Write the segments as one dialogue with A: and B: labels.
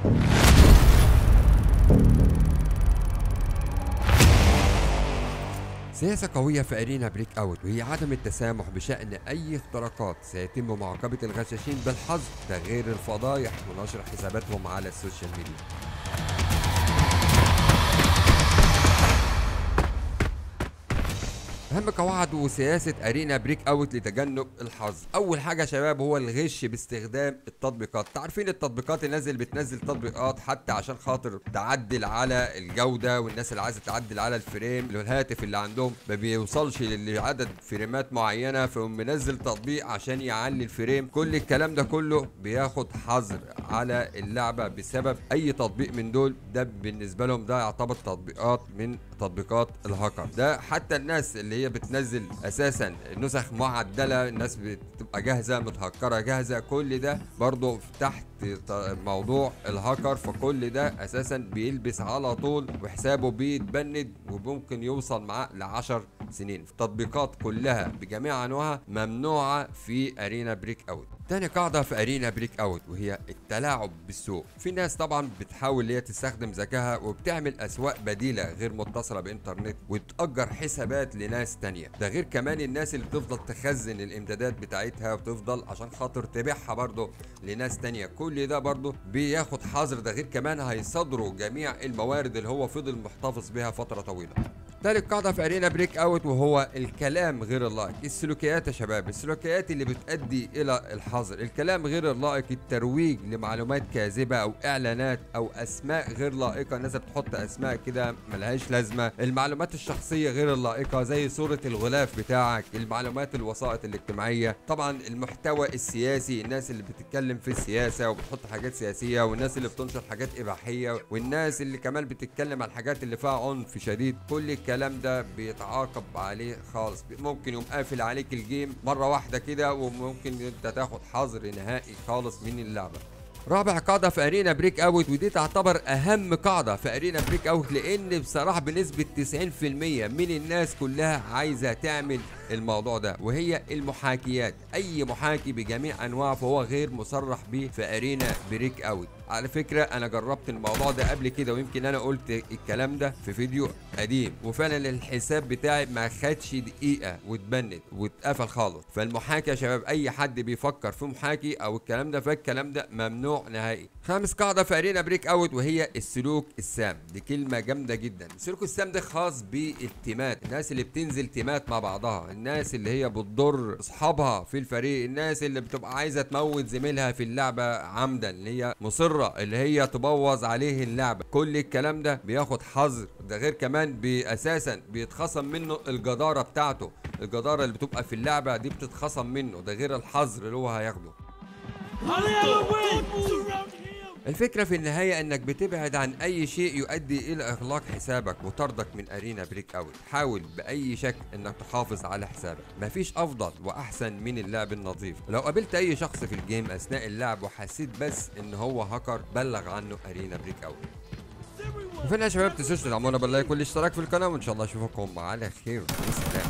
A: سياسة قوية في أرينا بريك أوت وهي عدم التسامح بشأن أي اختراقات سيتم معاقبة الغشاشين بالحظر تغيير الفضايح ونشر حساباتهم على السوشيال ميديا اهم قواعد وسياسه ارينا بريك اوت لتجنب الحظ اول حاجه يا شباب هو الغش باستخدام التطبيقات تعرفين التطبيقات الناس اللي بتنزل تطبيقات حتى عشان خاطر تعدل على الجوده والناس اللي عايزه تعدل على الفريم الهاتف اللي عندهم ما بيوصلش لعدد فريمات معينه فيقوم منزل تطبيق عشان يعلي الفريم كل الكلام ده كله بياخد حظر على اللعبه بسبب اي تطبيق من دول ده بالنسبه لهم ده يعتبر تطبيقات من تطبيقات الهاكر ده حتى الناس اللي هي بتنزل اساسا نسخ معدله الناس بتبقى جاهزه متهكره جاهزه كل ده برضه تحت موضوع الهاكر فكل ده اساسا بيلبس على طول وحسابه بيتبند وممكن يوصل معاه ل 10 سنين التطبيقات كلها بجميع انواعها ممنوعه في ارينا بريك اوت تاني قاعدة في أرينا بريك أوت وهي التلاعب بالسوق في ناس طبعا بتحاول هي تستخدم ذكائها وبتعمل أسواق بديلة غير متصلة بإنترنت وتأجر حسابات لناس تانية ده غير كمان الناس اللي بتفضل تخزن الإمدادات بتاعتها وتفضل عشان خاطر تبيعها برضه لناس تانية كل ده برضه بياخد حظر ده غير كمان هيصدروا جميع الموارد اللي هو فضل محتفظ بها فترة طويلة تالت قاعدة في أرينا بريك أوت وهو الكلام غير اللائق السلوكيات يا شباب السلوكيات اللي بتؤدي إلى الحظر الكلام غير اللائق الترويج لمعلومات كاذبة أو إعلانات أو أسماء غير لائقة الناس بتحط أسماء كده ملهاش لازمة المعلومات الشخصية غير اللائقة زي صورة الغلاف بتاعك المعلومات الوسائط الاجتماعية طبعا المحتوى السياسي الناس اللي بتتكلم في السياسة وبتحط حاجات سياسية والناس اللي بتنشر حاجات إباحية والناس اللي كمان بتتكلم عن الحاجات اللي فيها عنف شديد كل الكلام الكلام ده بيتعاقب عليه خالص ممكن يقوم قافل عليك الجيم مره واحده كده وممكن انت تاخد حظر نهائي خالص من اللعبه رابع قاعده في ارينا بريك اوت ودي تعتبر اهم قاعده في ارينا بريك اوت لان بصراحه بنسبه 90% من الناس كلها عايزه تعمل الموضوع ده وهي المحاكيات اي محاكي بجميع انواعه فهو غير مصرح به في ارينا بريك اوت على فكره انا جربت الموضوع ده قبل كده ويمكن انا قلت الكلام ده في فيديو قديم وفعلا الحساب بتاعي ما خدش دقيقه واتبند واتقفل خالص فالمحاكي يا شباب اي حد بيفكر في محاكي او الكلام ده فالكلام ده ممنوع نهائي خامس قاعده في ارينا بريك اوت وهي السلوك السام دي كلمه جامده جدا السلوك السام ده خاص بالتيمات الناس اللي بتنزل تيمات مع بعضها الناس اللي هي بتضر اصحابها في الفريق الناس اللي بتبقى عايزه تموت زميلها في اللعبه عمدا اللي هي مصره اللي هي تبوظ عليه اللعبه كل الكلام ده بياخد حظر ده غير كمان اساسا بيتخصم منه الجداره بتاعته الجداره اللي بتبقى في اللعبه دي بتتخصم منه ده غير الحظر اللي هو هياخده الفكرة في النهاية انك بتبعد عن اي شيء يؤدي الى اغلاق حسابك وطردك من ارينا بريك اوت حاول باي شكل انك تحافظ على حسابك مفيش افضل واحسن من اللعب النظيف لو قابلت اي شخص في الجيم اثناء اللعب وحسيت بس ان هو هاكر بلغ عنه ارينا بريك اوت وفي النهاية يا شباب تنسوش تدعمونا باللايك والاشتراك في القناة وان شاء الله اشوفكم على خير والسلام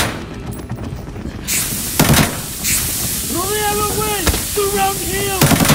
B: Surround him!